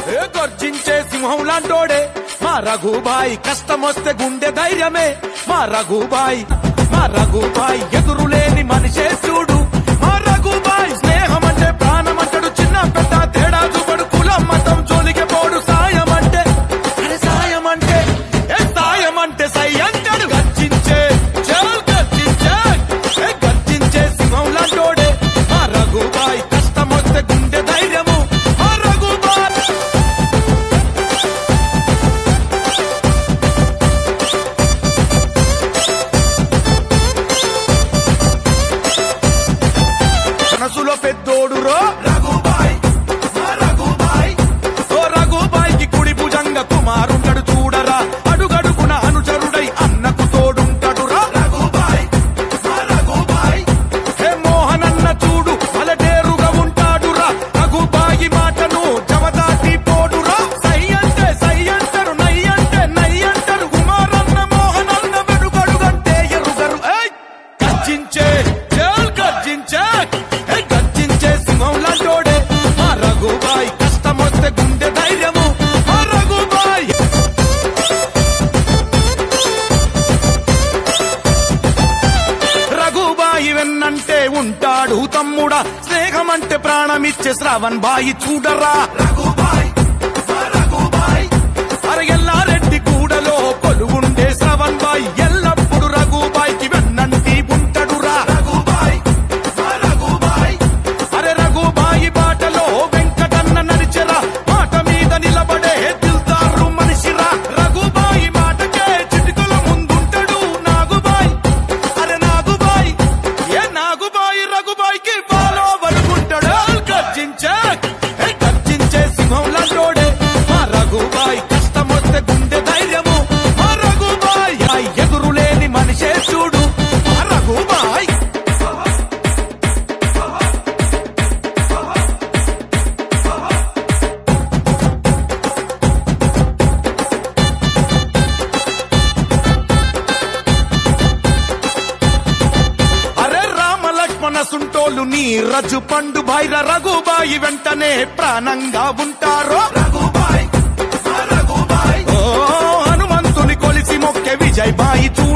ఏ గర్జించే సింహం లాంటోడే మా రఘుబాయి కష్టమొస్తే గుండె ధైర్యమే మా రఘుబాయి మా రఘుబాయి ఎదురులేని మనిషే చూడు మా రఘుబాయి స్నేహం అంటే ప్రాణం అంటాడు చిన్న పెద్ద తేడా చూపడు కులం మతం జోలికి పోడు సాయం అంటే అరే సాయం అంటే ఏ సాయం అంటే సై అంటాడు గర్జించే చల్ గర్జించే ఏ గర్జించే సింహం లాంటోడే మా రఘుబాయి కష్టమొస్తే గుండె ధైర్యము మా రఘుబాయి మనసులో పెద్దోడు రో రఘుబాయ్ మా రఘుబాయ్ ఓ రఘుబాయ్కి కుడి భుజంగ కుమారుంటడు చూడరా అడుగడుగున అనుచరుడై అన్నకు తోడుంటడు రా రఘుబాయ్ మా రఘుబాయ్ హే మోహనన్న చూడు అలటేరుగా ఉంటాడు రా రఘుబాయి మాటను జవదాటి పోడురా సై అంటే సై అంటారు నై అంటే నై అంటారు కుమారన్న మోహనన్న వెనుగడుగంటే ఎరుగరు ఏయ్ గర్జించే చేల్ గర్జించే ఏ గర్జించే సింహం లాంటోడే మా రఘుబాయ్ కష్టమొస్తే గుండె ధైర్యము మా రఘుబాయ్ రఘుబాయి వెన్నంటే ఉంటాడు తమ్ముడా స్నేహం అంటే ప్రాణమిచ్చే శ్రావణ్ బాయి చూడరా రఘుబాయ్ మా రఘుబాయ్ అరగెల్లారెడ్డి కూడలో కొలువుండే శ్రవణ్ బాయ్ ఎల్లప్పుడు రఘుబాయ్కి వెన్నంటి ఉంటాడురా రఘుబాయ్ మా రఘుబాయ్ అరే రఘుబాయి బాటలో వెంకటన్న నడిచెరా మాట మీద నిలబడే దిల్దారు మనిషిరా రఘుబాయి మాటకే చిటికల ముందుంటాడు నాగుబాయ్ అరే నాగుబాయ్ ఏ నాగుబాయి రఘుబాయికి బాలో పడుకుంటాడు గర్జించే ఏ గర్జించే సింహం లాంటోడే మా రఘుబాయ్ కష్టమొస్తే గుండె ధైర్యము మా రఘుబాయ్ ఆ ఎదురులేని మనిషే చూడు మా రఘుబాయ్ అరే రామ లక్ష్మణ సుంటోలు నీ రజు పండు భైర రఘుబాయి వెంటనే ప్రాణంగా ఉంటారో రఘుబాయ్ ఓ హనుమంతుని కొలిసి మొక్కే విజయ్ బాయి చూ